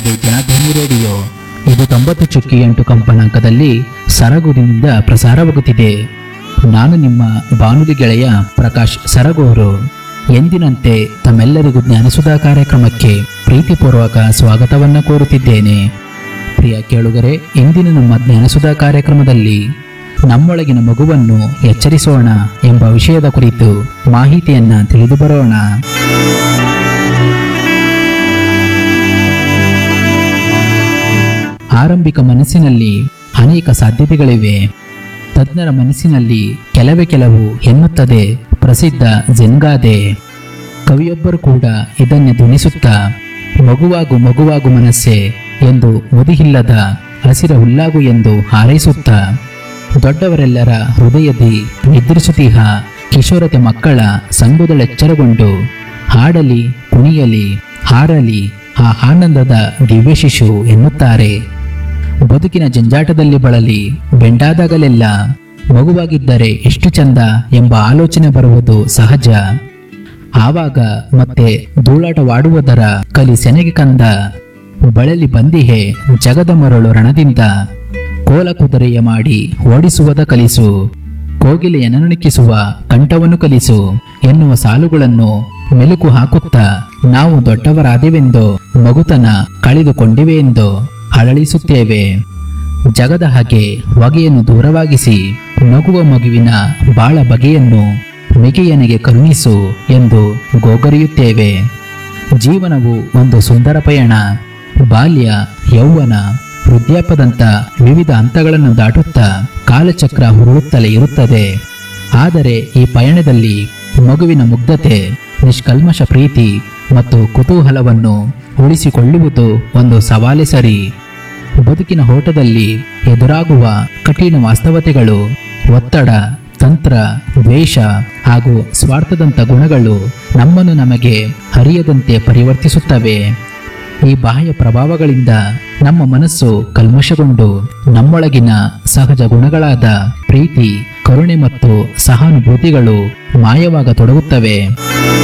ಇದು ಜನಧ್ವನಿ ರೇಡಿಯೋ ಇದು ತೊಂಬತ್ತು ಚುಕ್ಕಿ ಎಂಟು ಕಂಪನಾಂಕದಲ್ಲಿ ಸರಗೂರಿನಿಂದ ಪ್ರಸಾರವಾಗುತ್ತಿದೆ ನಾನು ನಿಮ್ಮ ಬಾನುಲಿ ಗೆಳೆಯ ಪ್ರಕಾಶ್ ಸರಗೂರು ಎಂದಿನಂತೆ ತಮ್ಮೆಲ್ಲರಿಗೂ ಜ್ಞಾನಸುಧಾ ಕಾರ್ಯಕ್ರಮಕ್ಕೆ ಪ್ರೀತಿಪೂರ್ವಕ ಸ್ವಾಗತವನ್ನು ಕೋರುತ್ತಿದ್ದೇನೆ ಪ್ರಿಯ ಕೇಳುಗರೆ ಇಂದಿನ ನಮ್ಮ ಜ್ಞಾನಸುಧಾ ಕಾರ್ಯಕ್ರಮದಲ್ಲಿ ನಮ್ಮೊಳಗಿನ ಮಗುವನ್ನು ಎಚ್ಚರಿಸೋಣ ಎಂಬ ವಿಷಯದ ಕುರಿತು ಮಾಹಿತಿಯನ್ನ ತಿಳಿದು ಬರೋಣ ಆರಂಭಿಕ ಮನಸ್ಸಿನಲ್ಲಿ ಅನೇಕ ಸಾಧ್ಯತೆಗಳಿವೆ ತಜ್ಞರ ಮನಸ್ಸಿನಲ್ಲಿ ಕೆಲವೇ ಕೆಲವು ಎನ್ನುತ್ತದೆ ಪ್ರಸಿದ್ಧ ಜೆನ್ಗಾದೆ ಕವಿಯೊಬ್ಬರು ಕೂಡ ಇದನ್ನೇ ಧ್ವನಿಸುತ್ತಾ ಮಗುವಾಗು ಮಗುವಾಗು ಮನಸ್ಸೆ ಎಂದು ಮುದಿಹಿಲ್ಲದ ಹಸಿರ ಹುಲ್ಲಾಗು ಎಂದು ಹಾರೈಸುತ್ತಾ ದೊಡ್ಡವರೆಲ್ಲರ ಹೃದಯದಿ ನಿದ್ರಿಸುತ್ತೀಹ ಕಿಶೋರತೆ ಮಕ್ಕಳ ಸಂಗುದಳೆಚ್ಚರಗೊಂಡು ಹಾಡಲಿ ಕುಣಿಯಲಿ ಹಾರಲಿ ಆ ಆನಂದದ ದಿವ್ಯ ಶಿಶು ಎನ್ನುತ್ತಾರೆ ಬದುಕಿನ ಜಂಜಾಟದಲ್ಲಿ ಬಳಲಿ ಬೆಂಡಾದಾಗಲೆಲ್ಲ ಮಗುವಾಗಿದ್ದರೆ ಎಷ್ಟು ಚಂದ ಎಂಬ ಆಲೋಚನೆ ಬರುವುದು ಸಹಜ ಆವಾಗ ಮತ್ತೆ ಧೂಳಾಟವಾಡುವುದರ ಕಲಿ ಸೆನೆಗೆ ಕಂದ ಬಳಲಿ ಬಂದಿಹೆ ಜಗದ ಮರಳು ರಣದಿಂದ ಕೋಲ ಕುದುರೆಯ ಮಾಡಿ ಓಡಿಸುವುದ ಕಲಿಸು ಕೋಗಿಲೆಯ ನನುಣಿಕಿಸುವ ಕಂಠವನ್ನು ಕಲಿಸು ಎನ್ನುವ ಸಾಲುಗಳನ್ನು ಮೆಲುಕು ಹಾಕುತ್ತಾ ನಾವು ದೊಡ್ಡವರಾದೆವೆಂದು ಮಗುತನ ಕಳೆದುಕೊಂಡಿವೆ ಎಂದು ಅಳಳಿಸುತ್ತೇವೆ ಜಗದ ಹಾಗೆ ಹೊಗೆಯನ್ನು ದೂರವಾಗಿಸಿ ನಗುವ ಮಗುವಿನ ಬಾಳ ಬಗೆಯನ್ನು ಮಿಗೆಯನಿಗೆ ಕರುಣಿಸು ಎಂದು ಗೋಗರಿಯುತ್ತೇವೆ ಜೀವನವು ಒಂದು ಸುಂದರ ಪಯಣ ಬಾಲ್ಯ ಯೌವನ ವೃದ್ಧಾಪ್ಯದಂಥ ವಿವಿಧ ಹಂತಗಳನ್ನು ದಾಟುತ್ತಾ ಕಾಲಚಕ್ರ ಹುರುಳುತ್ತಲೇ ಇರುತ್ತದೆ ಆದರೆ ಈ ಪಯಣದಲ್ಲಿ ಮಗುವಿನ ಮುಗ್ಧತೆ ನಿಷ್ಕಲ್ಮಶ ಪ್ರೀತಿ ಮತ್ತು ಕುತೂಹಲವನ್ನು ಉಳಿಸಿಕೊಳ್ಳುವುದು ಒಂದು ಸವಾಲೇ ಸರಿ ಬದುಕಿನ ಓಟದಲ್ಲಿ ಎದುರಾಗುವ ಕಠಿಣ ವಾಸ್ತವತೆಗಳು ಒತ್ತಡ ತಂತ್ರ ದ್ವೇಷ ಹಾಗೂ ಸ್ವಾರ್ಥದಂಥ ಗುಣಗಳು ನಮ್ಮನ್ನು ನಮಗೆ ಹರಿಯದಂತೆ ಪರಿವರ್ತಿಸುತ್ತವೆ ಈ ಬಾಹ್ಯ ಪ್ರಭಾವಗಳಿಂದ ನಮ್ಮ ಮನಸ್ಸು ಕಲ್ಮಶಗೊಂಡು ನಮ್ಮೊಳಗಿನ ಸಹಜ ಗುಣಗಳಾದ ಪ್ರೀತಿ ಕರುಣೆ ಮತ್ತು ಸಹಾನುಭೂತಿಗಳು ಮಾಯವಾಗತೊಡಗುತ್ತವೆ